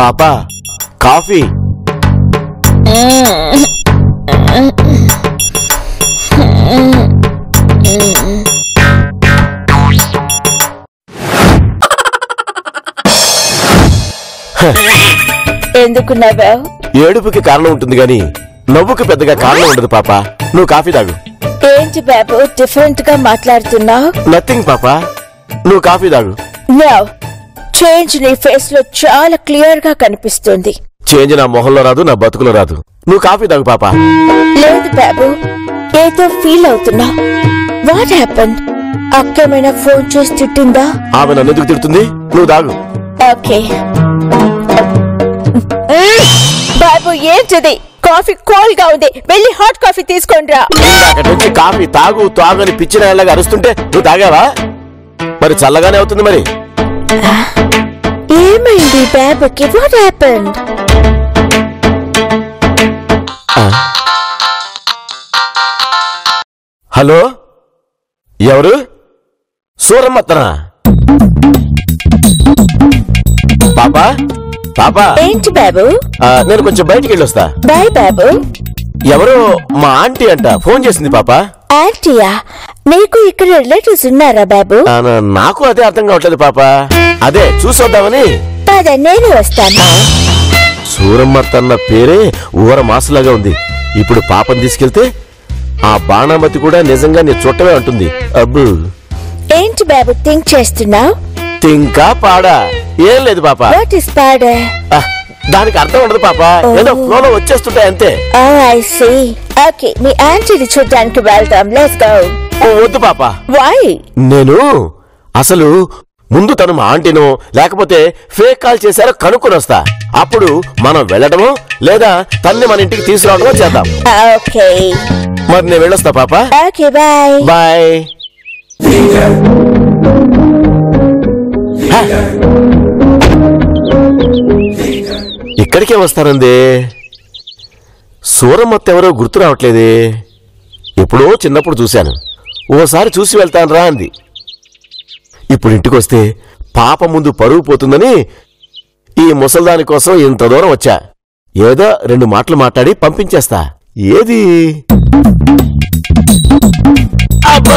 పాపా కాఫీ ఎందుకు నవ్వావు ఏడుపుకి కారణం ఉంటుంది గాని నవ్వుకి పెద్దగా కారణం ఉండదు పాపా నువ్వు కాఫీ తాగు ఏంటి బాబు డిఫరెంట్ గా మాట్లాడుతున్నావు నథింగ్ పాపా నువ్వు కాఫీ తాగు నో చేంజ్ నీ ఫేస్ లో చాలా క్లియర్ గా కనిపిస్తుంది చేంజ్ నా మొహంలో రాదు నా బతుకులో రాదు నువ్వు కాఫీ తాగు పాపా లేదు బాబు ఏదో ఫీల్ అవుతున్నా వాట్ హ్యాపన్ అక్కేమైనా ఫోన్ చేసి తిట్టిందా ఆమె నన్ను ఎందుకు తిడుతుంది నువ్వు తాగు ఓకే బాబు ఏంటిది కాఫీ కోల్డ్ గా ఉంది వెళ్ళి హాట్ కాఫీ తీసుకొని రా అక్కడి నుంచి కాఫీ తాగు తాగు అని పిచ్చిన వాళ్ళగా అరుస్తుంటే నువ్వు తాగావా మరి చల్లగానే అవుతుంది మరి ఏమైంది బాబుకి వాట్ హ్యాపెన్ హలో ఎవరు సూరమ్మత్తనా పాపా పాపా ఏంటి బాబు ఆ, నేను కొంచెం బయటికి వెళ్ళొస్తా బాయ్ బాబు ఎవరో మా ఆంటీ అంట ఫోన్ చేసింది పాపా ఆంటీయా నీకు ఇక్కడ రిలేటివ్స్ ఉన్నారా బాబు ఆ, నా- నాకు అదే అర్థం కావట్లేదు పాపా అదే చూసొద్దామని పద నేను వస్తాను సూరమ్మత్తన్న పేరే ఊర మాసలాగా ఉంది ఇప్పుడు పాపం తీసుకెళ్తే ఆ బాణామతి కూడా నిజంగా నీ చుట్టమే అంటుంది అబ్బు ఏంటి బాబు థింక్ చేస్తున్నావు తింకా పాడా ఏం లేదు పాపా వాట్ ఇస్ పాడ ఆ, దానికి అర్థం ఉండదు పాపా ఏదో ఫ్లోలో వచ్చేస్తుంటాయి అంతే ఐ సీ ఓకే మీ ఆంటీని చూడడానికి వెళ్దాం లెట్స్ గో ఓ, వద్దు పాపా వై నేను అసలు ముందు తను మా ఆంటీనో లేకపోతే ఫేక్ కాల్ చేశారో కనుక్కొని వస్తా అప్పుడు మనం వెళ్ళడమో లేదా తన్ని మన ఇంటికి తీసుకురావడమో చేద్దాం ఓకే మరి నేను వెళ్ళొస్తా పాపా ఓకే బాయ్ బాయ్ హ. ఇక్కడికే వస్తానంది సూరమ్మత్త ఎవరో గుర్తు రావట్లేదే ఎప్పుడో చిన్నప్పుడు చూశాను ఓసారి చూసి వెళ్తాను రా అంది ఇప్పుడు ఇంటికి వస్తే పాప ముందు పరుగు పోతుందని ఈ ముసల్దాని కోసం ఇంత దూరం వచ్చా ఏదో రెండు మాటలు మాట్లాడి పంపించేస్తా ఏది అబ్బో!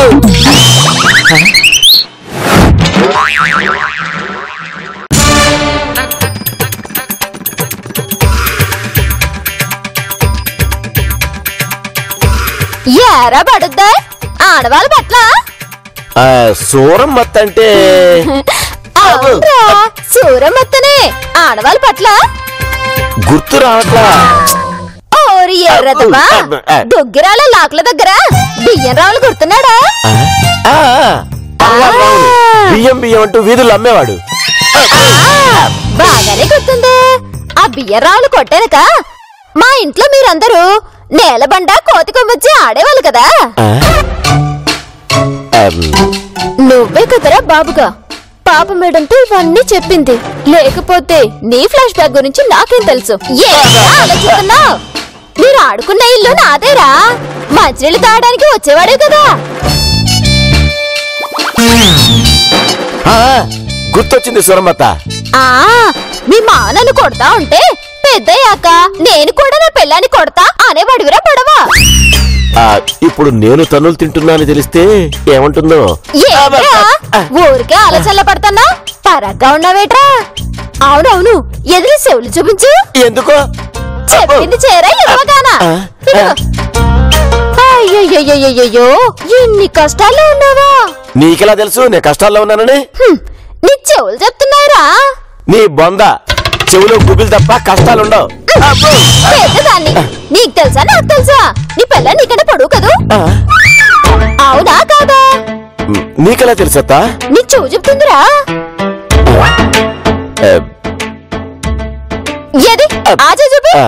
ఏరా పడుద్దా ఆడవాళ్ళ పట్ల ఆ, సూరమ్మత్త అంటే అవునరా సూరమత్తనే ఆడవాళ్ళ పట్ల గుర్తు రావట్లా ఓరి ఎర్రదమ్మా దుగ్గిరాల లాక్ల దగ్గర బియ్యం రావులు గుర్తున్నాడా ఆ, ఆ, అల్లారు రావులు. బియ్యం బియ్యం అంటూ వీధుల్లో అమ్మేవాడు ఆ, బాగానే గుర్తుంది ఆ బియ్యం రావులు కొట్టానక మా ఇంట్లో మీరందరూ నేలబండ కోతి కొమ్మొచ్చి ఆడేవాళ్ళు కదా ఆ? ఆమ్, నువ్వే కుదరా బాబుగా పాప మేడంతో ఇవన్నీ చెప్పింది లేకపోతే నీ ఫ్లాష్ బ్యాక్ గురించి నాకేం తెలుసు ఏంట్రా ఆలోచిస్తున్నావ్? మీరు ఆడుకున్న ఇల్లు నాదేరా మంచినీళ్ళు తాగడానికి వచ్చేవాడే కదా ఆ, గుర్తొచ్చింది సూరమ్మత్త ఆ మీ మా నన్ను కొడతా ఉంటే పెద్దయ్యాక నేను కూడా నా పెళ్ళాన్ని కొడతా అనేవాడివిరా పడవా ఆ, ఇప్పుడు నేను తన్నులు తింటున్నానని తెలిస్తే ఏమంటుందో ఏంట్రా ఊరికే ఆలోచనలో పడతానా పరగ్గా ఉన్నావేట్రా అవునవును ఎదురు చెవులు చూపించు ఎందుకో చెప్పింది చేరా ఇవ్వగానా ఆ, ఆ. అయ్యయ్యయ్యయ్యో ఎన్ని కష్టాల్లో ఉన్నావా నీకెలా తెలుసు నేను కష్టాల్లో ఉన్నానని హ్మ్, నీ చెవులు చెప్తున్నాయిరా నీ బొంద చెవులో గుబిలు తప్ప కష్టాలుండవు అబ్బో! పెద్దదాన్ని నీకు తెలుసా నాకు తెలుసా నీ పిల్ల నీకంటే పొడుగు కదూ ఆ, అవునా కాదా నీకెలా తెలుసత్తా నీ చెవు చెప్తుందిరా ఆ, ఏది ఆజా చూపి ఆ.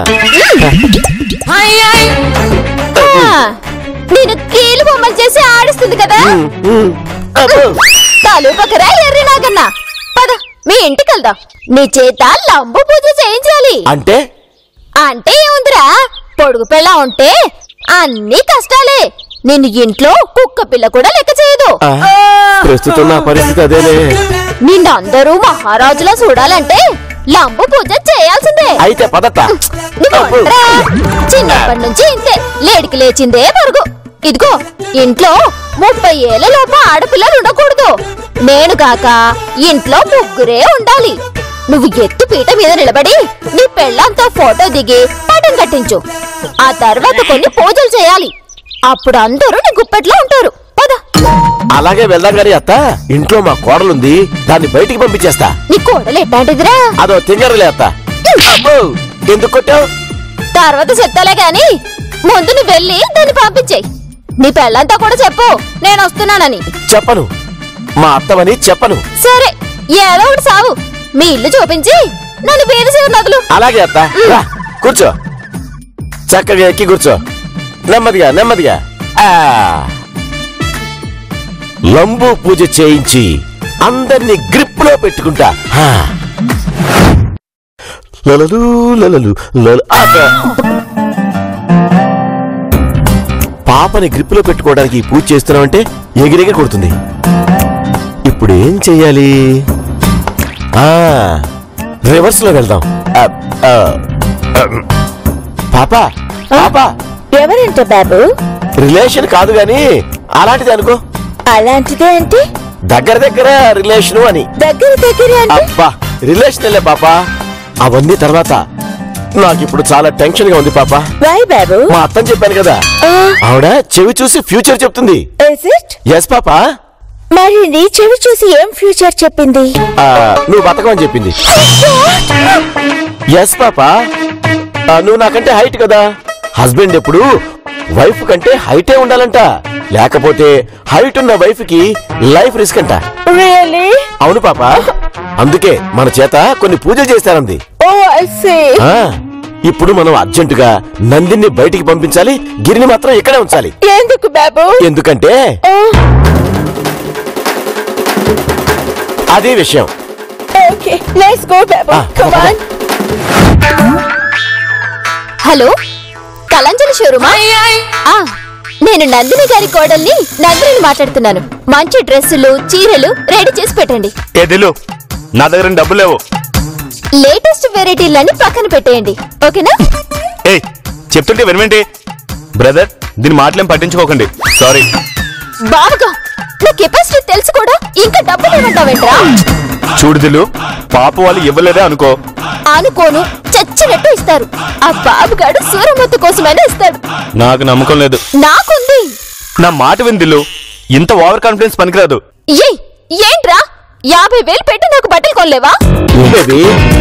ఆ, నేను కీలు బొమ్మలు చేసి ఆడిస్తుంది కదా ఉమ్, అబ్బో! తలుపకరా ఎర్రి నాగన్నా పద మీ ఇంటికి వెళ్దాం నీ చేత లంబు పూజ చేయించాలి అంటే అంటే ఏముందిరా పొడుగు పిల్ల ఉంటే అన్ని కష్టాలే నిన్ను ఇంట్లో కుక్క పిల్ల కూడా లెక్క చేయదు ఆ, ప్రస్తుతం నా పరిస్థితి అదేలే నిన్నందరూ మహారాజులా చూడాలంటే లంబు పూజ చేయాల్సిందే అయితే పదట నువ్వు ఉండరా? చిన్నప్పటి నుంచి ఇంతే లేడికి లేచిందే మరుగు ఇదిగో ఇంట్లో ముప్పై ఏళ్ళ లోపు ఆడపిల్లలు ఉండకూడదు నేను కాక ఇంట్లో ముగ్గురే ఉండాలి నువ్వు ఎత్తు పీట మీద నిలబడి నీ పెళ్ళంతో ఫోటో దిగి పటం కట్టించు ఆ తర్వాత కొన్ని పూజలు చేయాలి అప్పుడు అందరూ నీ గుప్పెట్లో ఉంటారు పద అలాగే వెళ్దాం గాని అత్త ఇంట్లో మా కోడలుంది దాన్ని బయటికి పంపించేస్తా నీ కోడలు ఎట్లాంటిదిరా అదో తింగరలే అత్త అబ్బో, ఎందుకు కొట్టావు తర్వాత చెప్తాలే గాని ముందు నువ్వు వెళ్ళి దాన్ని పంపించేయి నీ పెళ్ళంతా కూడా చెప్పు నేను వస్తున్నానని చెప్పను మా అత్తమని చెప్పను సరే ఏదో ఒకటి సావు మీ ఇల్లు చూపించి నన్ను వేరేసి నదులు అలాగే అత్త రా, కూర్చో చక్కగా ఎక్కి కూర్చో నెమ్మదిగా నెమ్మదిగా ఆ. లంబు పూజ చేయించి అందరినీ గ్రిప్ లో పెట్టుకుంటా హా. లలలు లలలు లల అబ్బా. పాపని గ్రిప్ లో పెట్టుకోవడానికి ఈ పూజ చేస్తున్నామంటే ఎగిరెగిరి కొడుతుంది ఇప్పుడు ఏం చెయ్యాలి ఆ రివర్స్ లో వెళ్దాం ఆ, ఆ, అమ్. పాపా పాపా ఎవరంట బాబు రిలేషన్ కాదు గాని అలాంటిది అనుకో అలాంటిదే అంటే దగ్గర దగ్గర రిలేషన్ అని దగ్గర దగ్గర అంటే అబ్బా రిలేషన్ లే పాపా అవన్నీ తర్వాత నాకు ఇప్పుడు చాలా టెన్షన్ గా ఉంది పాపా వై బాబు మా అత్తని చెప్పాను కదా ఆవిడ చెవి చూసి ఫ్యూచర్ చెప్తుంది ఇస్ ఇట్ ఎస్ పాపా మరి నీ చెవి చూసి ఏం ఫ్యూచర్ చెప్పింది ఆ, నువ్వు బతకమని చెప్పింది ఎస్ పాపా ఆ, నువ్వు నాకంటే హైట్ కదా హస్బెండ్ ఎప్పుడు వైఫ్ కంటే హైటే ఉండాలంట లేకపోతే హైట్ ఉన్న వైఫ్ కి లైఫ్ రిస్క్ అంట రియలీ అవును పాపా అందుకే మన చేత కొన్ని పూజలు చేస్తారంది ఓ ఐ సీ ఆ, ఇప్పుడు మనం అర్జెంటుగా నందిని బయటికి పంపించాలి గిరిని మాత్రం ఇక్కడే ఉంచాలి ఎందుకు బాబు ఎందుకంటే ఓ అదే విషయం ఓకే లెట్స్ గో బాబు Ah, కమ్ పద. ఆన్ హలో కలంజలి షోరూమా ఆ, నేను నందిని గారి కోడల్ని నందిని మాట్లాడుతున్నాను మంచి డ్రెస్సులు చీరలు రెడీ చేసి పెట్టండి ఏ దిలు నా దగ్గర డబ్బులు లేవు లేటెస్ట్ వెరైటీలన్నీ పక్కన పెట్టేయండి ఓకేనా ఏయ్ చెప్తుంటే వినవేంటి బ్రదర్ దీని మాటలేం పట్టించుకోకండి సారీ బాగా నా కెపాసిటీ తెలుసు కూడా ఇంకా డబ్బులు ఏమంటావేంట్రా చూడు దిలు పాప వాళ్ళు ఇవ్వలేదే అనుకో అనుకోను చచ్చినట్టు ఇస్తారు ఆ బాబుగాడు సూరమొత్తు కోసమైనా ఇస్తాడు నాకు నమ్మకం లేదు నాకుంది నా మాట విని దిల్లు ఇంత ఓవర్ కాన్ఫిడెన్స్ పనికిరాదు ఏయ్ ఏంట్రా యాభై వేలు పెట్టి నాకు బట్టలు కొనలేవా బేబీ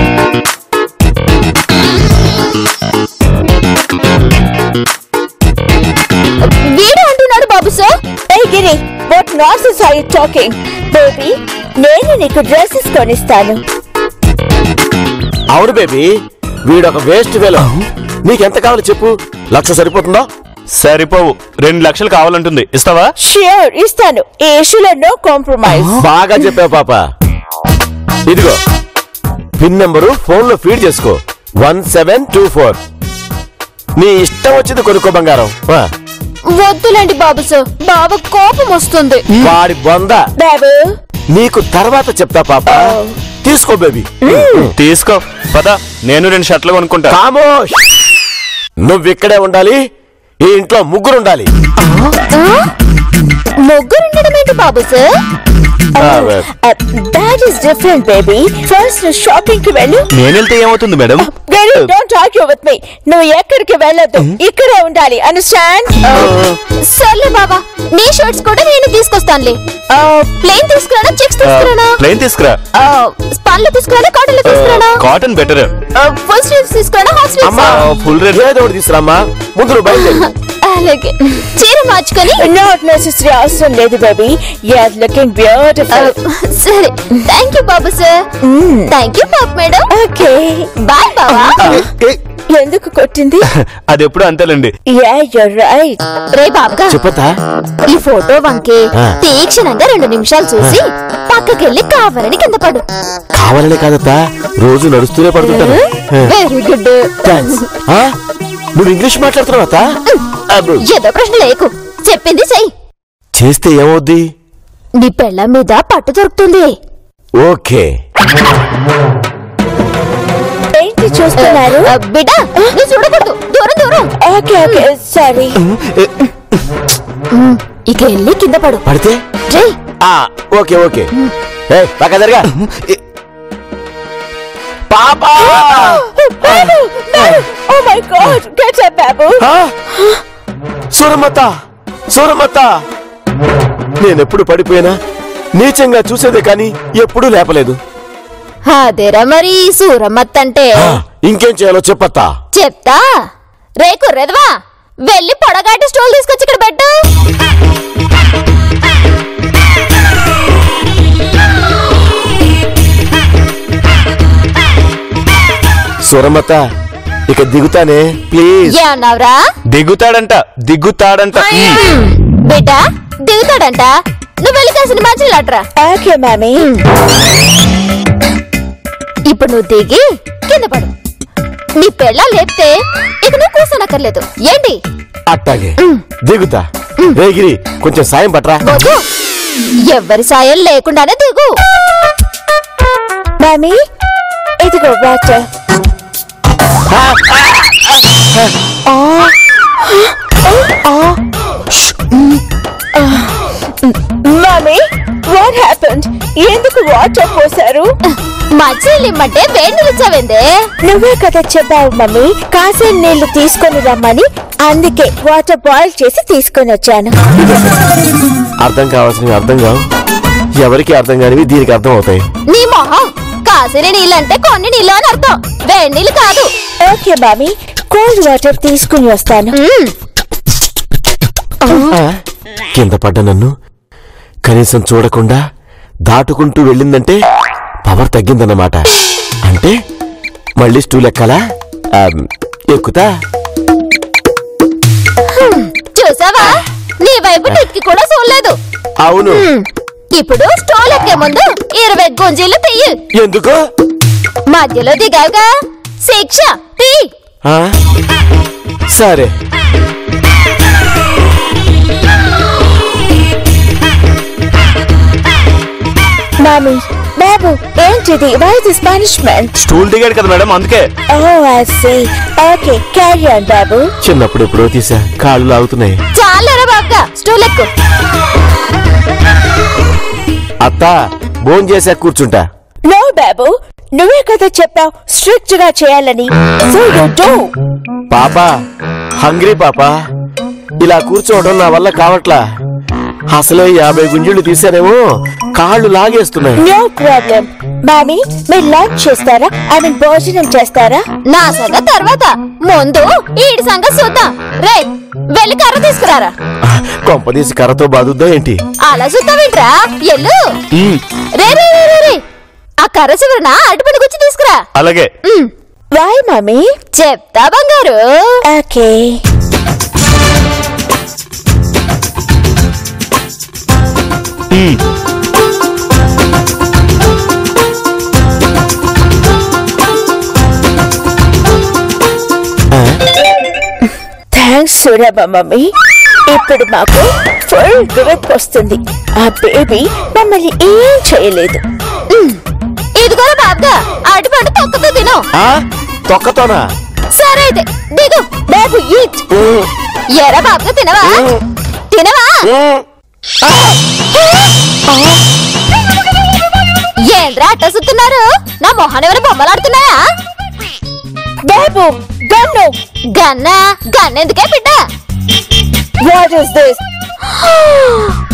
వీడు అంటున్నాడు బాబు సార్ ఏ గిరి what nonsense are you talking baby నేను నీకు డ్రెస్సెస్ కొనిస్తాను అవును బేబీ వీడొక వేస్ట్ వేలో నీకెంత కావాలి చెప్పు లక్ష సరిపోతుందా సరిపోవు రెండు లక్షలు కావాలంటుంది ఇస్తావా ష్యూర్ ఇస్తాను ఈ ఇష్యూలో నో కాంప్రమైజ్ బాగా చెప్పావు పాప ఇదిగో పిన్ నెంబరు ఫోన్ లో ఫీడ్ చేసుకో వన్ సెవెన్ టూ ఫోర్ నీ ఇష్టం వచ్చింది కొనుక్కో బంగారం ఆ, వద్దులేండి బాబు సార్ బాబు కోపం వస్తుంది వాడి బొంద బాబు నీకు తర్వాత చెప్తా పాప తీసుకో బేబీ తీసుకో పద నేను రెండు షర్ట్లు కొనుక్కుంటా కామోష్ నువ్విక్కడే ఉండాలి ఈ ఇంట్లో ముగ్గురు ఉండాలి ముగ్గురు ఉండడం ఏంటి బాబు సార్ ఆ, that is different baby first నువ్వు షాపింగ్ కి వెళ్ళు నేను వెళ్తే ఏమవుతుంది మేడం గరి డోంట్ ఆర్గ్యూ విత్ మీ నువ్వు ఎక్కడికి వెళ్ళొద్దు ఇక్కడే ఉండాలి అండర్స్టాండ్ సర్లే బాబా నీ షర్ట్స్ కూడా నేను తీసుకొస్తానులే ప్లేన్ తీసుకురానా చెక్స్ తీసుకురానా ప్లేన్ తీసుకురా స్పాన్లు తీసుకురానా కాటన్లు తీసుకురానా కాటన్ బెటర్ ఫుల్ స్లీవ్స్ తీసుకురానా హాఫ్ స్లీవ్స్ అమ్మా ఫుల్ రేట్ ఏదో ఒకటి తీసుకురామ్మా ముందు నువ్వు బయలుదేరు అలాగే చీర మార్చుకొని నాట్ నెసెసరీ అవసరం లేదు baby you are looking ah, beautiful సరే థ్యాంక్ యూ బాబు సార్ థ్యాంక్ యూ పాప్ మేడం ఓకే బాయ్ బావా ఎందుకు కొట్టింది అది ఎప్పుడు అంతేలేండి యా యూర్ రైట్ రే బాబుగా చెప్పతా ఈ ఫోటో వంకే ఆ. తీక్షణంగా రెండు నిమిషాలు చూసి పక్కకెళ్ళి కావాలని కింద పడు కావాలనే కాదత్తా రోజు నడుస్తూనే పడుతుంటాను వెరీ గుడ్ థ్యాంక్స్ ఆ? నువ్వు ఇంగ్లీష్ మాట్లాడుతున్నావు అత్తా? అబ్బో. ఏదో ప్రశ్న లేకు చెప్పింది చెయ్యి చేస్తే ఏమవుద్ది నీ పెళ్ళ మీద పట్టు దొరుకుతుంది ఓకే చూస్తున్నారు ఆ, బిడ్డ నువ్వు చూడకూడదు దూరం దూరం ఓకే ఓకే సారీ ఇక వెళ్ళి కింద పడు పడితే రే ఆ ఓకే ఓకే ఏ పక్క జరగా పాపా oh my god get up బాబు సూరమ్మత్త సూరమ్మత్త నేనెప్పుడు పడిపోయినా నీచంగా చూసేదే కానీ ఎప్పుడూ లేపలేదు అదేరా మరి సూరమ్మత్త అంటే ఆ, ఇంకేం చేయాలో చెప్పత్తా చెప్తా రే కుర్రెదవా వెళ్ళి పొడగాటి స్టూల్ తీసుకొచ్చి ఇక్కడ పెట్టు సూరమ్మత్త ఇక దిగుతానే ప్లీజ్ ఏమన్నావురా దిగుతాడంట దిగుతాడంట బిడ్డ దిగుతాడంట నువ్వు వెళ్ళి కాసిన మంచిలాట్రా ఓకే మామీ ఇప్పుడు నువ్వు దిగి కింద పడు నీ పెళ్ళ లేపితే ఇక నువ్వు కూర్చోనక్కర్లేదు ఏంటి అట్టాగే దిగుతా రేగిరి కొంచెం సాయం పట్రా వద్దు ఎవ్వరి సాయం లేకుండానే దిగు మామీ ఇదిగో వాటర్ మమ్మీ వాట్ హ్యాపెండ్ ఎందుకు వాటర్ పోసారు మంచి ఇమ్మంటే వేడి నిలిచావేందే నువ్వే కదా చెప్పావు మమ్మీ కాసే నీళ్లు తీసుకొని రమ్మని అందుకే వాటర్ బాయిల్ చేసి తీసుకొని వచ్చాను అర్థం కావాల్సినవి అర్థం కావు ఎవరికి అర్థం కానివి దీనికి అర్థం అవుతాయి నీ మొహం కాసిన నీళ్ళంటే కొన్ని నీళ్ళు అని అర్థం వేడి నీళ్ళు కాదు ఓకే మమ్మీ కోల్డ్ వాటర్ తీసుకుని వస్తాను మ్మ్. ఆ, కింద పడ్డ నన్ను కనీసం చూడకుండా దాటుకుంటూ వెళ్ళిందంటే పవర్ తగ్గిందన్నమాట అంటే మళ్ళీ స్టూల్ ఎక్కాలా ఆ, ఎక్కుతా చూసావా నీ వైపు టిక్కి కూడా చూడలేదు అవును మ్మ్. ఇప్పుడు స్టోల్ ఎక్కే ముందు ఇరవై గుంజీలు తీయి ఎందుకు మధ్యలో దిగావుగా శిక్ష తీ ఆ? సరే మమ్మీ బాబు ఏంటిది వై దిస్ పనిష్మెంట్ స్టూల్ దిగాడు కదా మేడం అందుకే oh I see okay carry on బాబు చిన్నప్పుడు ఎప్పుడో తీసా కాళ్ళు లాగుతున్నాయి చాలరా బాబుగా స్టూల్ ఎక్కు అత్త భోన్ చేసా కూర్చుంటా నో బాబు నువ్వే కదా చెప్పావు స్ట్రిక్ట్ గా చేయాలని సో యు డూ పాపా హంగ్రీ పాపా ఇలా కూర్చోవడం నా వల్ల కావట్లా అసలే యాభై గుంజులు తీసానేమో కాళ్ళు లాగేస్తున్నాయి నో ప్రాబ్లం మామీ మీరు లంచ్ చేస్తారా ఐ మీన్ భోజనం చేస్తారా నా సంగతి తర్వాత ముందు ఈడి సంగతి చూద్దాం రే వెళ్ళి కర్ర తీసుకురారా కొంపదీసి కర్రతో బాదుద్దా ఏంటి అలా చూస్తావేంట్రా ఎల్లు రే రే రే రే, రే ఆ కర్ర చివరన అటుపడి గుచ్చి తీసుకురా అలాగే ఉమ్, వై మమ్మీ చెప్తా బంగారు ఓకే థ్యాంక్స్ సూరమ్మ మమ్మీ ఇప్పుడు మాకు ఫుల్ గ్రిప్ వస్తుంది ఆ బేబీ మమ్మల్ని ఏం చేయలేదు ఇదిగో బాబుగా అటుపడి తొక్కతో తిను ఆ తొక్కతోనా సరే అయితే దిగు బాబు ఈట్ ఉమ్, ఎరా బాబుగా తినవా తినవా ఉమ్. ఏంద్రా అట్ట సుత్తున్నారు నా మొహాన్ని ఎవరు బొమ్మలాడుతున్నాయా బాబు గన్ను గన్నా గన్నెందుకే బిడ్డ వాట్ ఇస్ దిస్